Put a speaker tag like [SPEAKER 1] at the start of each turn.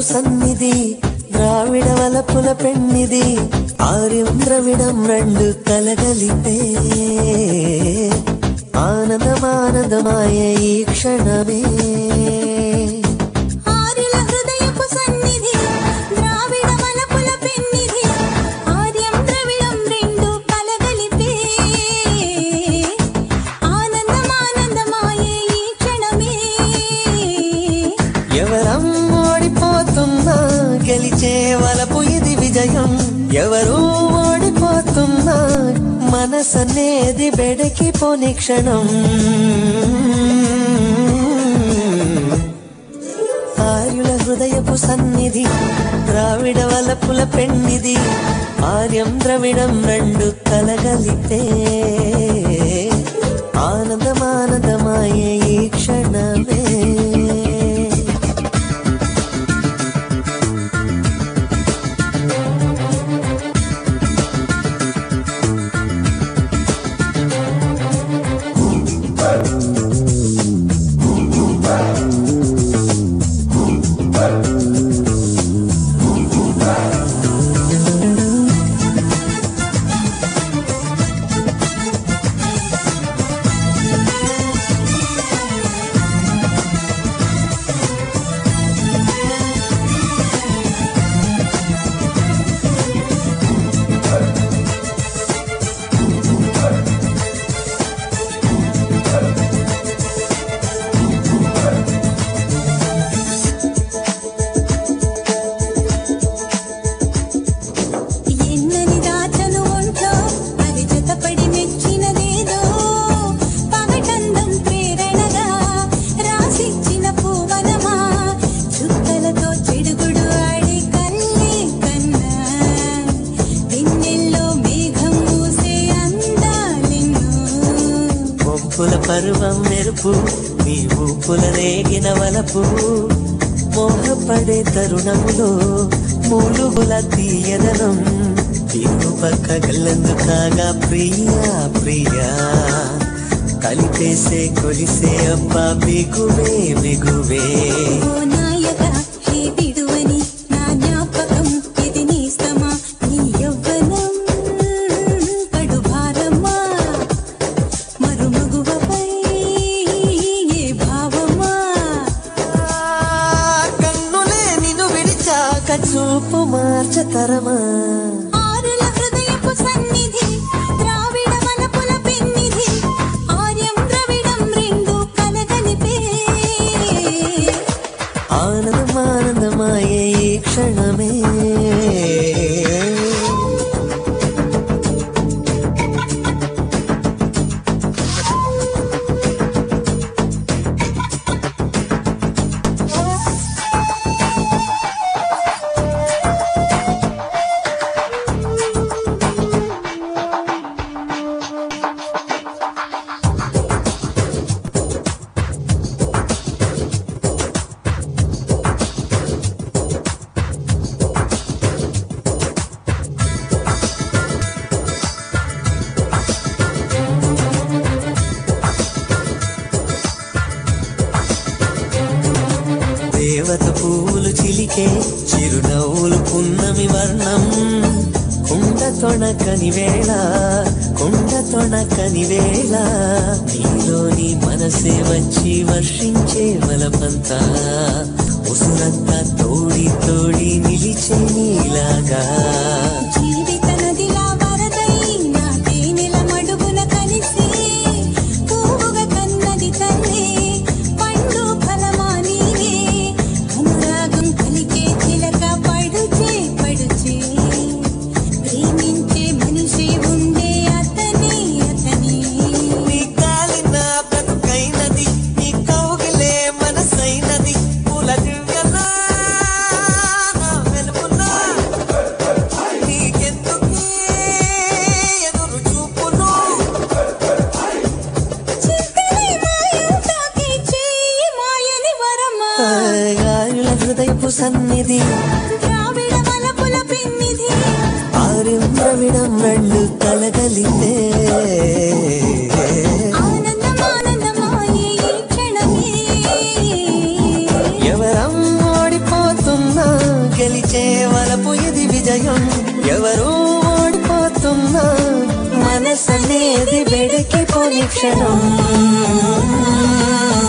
[SPEAKER 1] సన్నిధి ద్రావిడ వలపుల పెన్నిది ఆర్యం ద్రవిడం రెండు కలగలిపే ఆనందమానందమాయ ఈ క్షణమే
[SPEAKER 2] ఆరుల హృదయపు సన్నిధి ద్రావిడ వలపుల పెన్నిధి ఆర్యం ద్రవిడం రెండు కలగలిపే ఆనందమానందమాయే ఈ క్షణమే
[SPEAKER 1] ఎవరం ఓడిపోతున్నా గెలిచే వలపు ఇది విజయం ఎవరు ఓడిపోతున్నా మనసనేది బెడకి పోని క్షణం ఆర్యుల హృదయపు సన్నిధి ద్రావిడ వలపుల పెన్నిది ఆర్యం ద్రవిడం రెండు కలగలితే ఆనందమానందమాయ ఈ క్షణమే
[SPEAKER 2] ఎన్నని దాచను ఒంట్లో అది జతపడి మెచ్చినదేదో పగటందం ప్రేరణగా రాసిచ్చిన పూవనమా చుక్కలతో చెడుగుడు ఆడి కల్లే కన్నా వెన్నెల్లో మేఘం మూసే అందాలెన్నో
[SPEAKER 1] మొప్పుల పరువం మెరుపు నీ ఊపుల రేగిన వలపు మోహపడే తరుణములో మూలుగుల తీయదనం ఇరు పక్క గల్లందు కాగా ప్రియా ప్రియా కలిపేసే కొలిసే అబ్బా బిగువే బిగువే
[SPEAKER 2] ఓ నాయక హే విడువని నా జ్ఞాపకం ఇది నీస్తమా నీ యవ్వనం కడు భారమా మరుమగువపై ఏ భావమా
[SPEAKER 1] కన్నులే నిన్ను విడిచాక చూపు మార్చతరమా
[SPEAKER 2] ఆరుల హృదయపు సన్నిధి ద్రావిడ వలపుల పెన్నిధి ఆర్యం ద్రవిడం రెండు కలగలిపే
[SPEAKER 1] ఆనందమానందమాయ ఈ క్షణమే దేవత పువ్వులు చిలికే చిరునవ్వులు పున్నమి వర్ణం కుండ తొణకని వేళ కుండ తొణకని వేళ నీలోని మనసే వచ్చి వర్షించే వలపంతా ఉసురంతా తోడి తోడి నిలిచే నీలాగా
[SPEAKER 2] జీవిత నదిలా వరదై నా తేనెల మడుగున కలిసి పువ్వుగా కన్నది తల్లి పండు ఫలమా నీవే అనురాగం కలిగే చిలక పడుచే పడుచే ప్రేమించే మనిషి ఉండే అతనే అతనే
[SPEAKER 1] నీ కాలిన బ్రతుకైనది నీ కౌగిలే మనసైనది పూల దివ్యనా నా వెలుగునా నీకెందుకే ఎదురు చూపును
[SPEAKER 2] చింతనే మాయం తాకి చేయి మాయని వరమా
[SPEAKER 1] గాయుల హృదయపు సన్నిధి
[SPEAKER 2] ద్రావిడ వలపుల పిన్నిధి
[SPEAKER 1] ఆర్యం ద్రవిడం రెండు కలగలితే
[SPEAKER 2] ఆనందం ఆనందమాయే ఈ క్షణమే
[SPEAKER 1] ఎవరం ఓడిపోతున్నా గెలిచే వలపు ఇది విజయం ఎవరు ఓడిపోతున్నా మనసనేది వెడకి పోని క్షణం